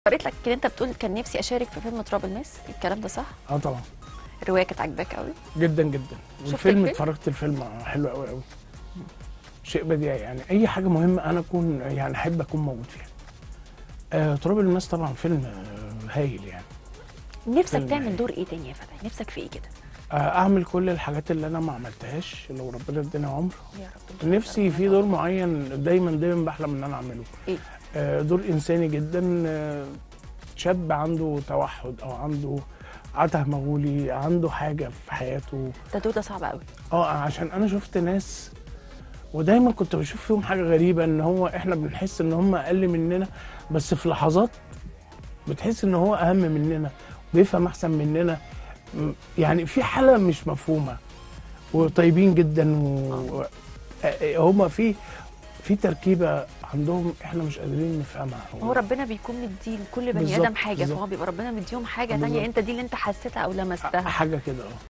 قريت لك ان انت بتقول كان نفسي اشارك في فيلم تراب الماس الكلام ده صح اه طبعا الروايه كانت عاجباك قوي جدا جدا شفت والفيلم الفيلم؟ اتفرجت الفيلم حلو قوي قوي شيء بديعي يعني اي حاجه مهمه انا اكون يعني احب اكون موجود فيها آه تراب الماس طبعا فيلم آه هايل يعني نفسك فيلم تعمل هايل. دور ايه تاني يا فتحي نفسك في ايه كده آه اعمل كل الحاجات اللي انا ما عملتهاش لو ربنا اداني عمر يا رب نفسي في دور معين دايما دايما بحلم ان انا اعمله ايه آه، دور انساني جدا آه، شاب عنده توحد او عنده عته مغولي عنده حاجه في حياته ده دور ده صعب قوي اه عشان انا شفت ناس ودايما كنت بشوف فيهم حاجه غريبه ان هو احنا بنحس ان هم اقل مننا بس في لحظات بتحس ان هو اهم مننا بيفهم احسن مننا م- يعني في حاله مش مفهومه وطيبين جدا و... آه، هما في في تركيبه عندهم احنا مش قادرين نفهمها هو ربنا بيكون مدي لكل بني بالظبط، ادم حاجه بالظبط. فهو بيبقى ربنا مديهم حاجه بالظبط. تانية انت دي اللي انت حسيتها او لمستها حاجه كده اه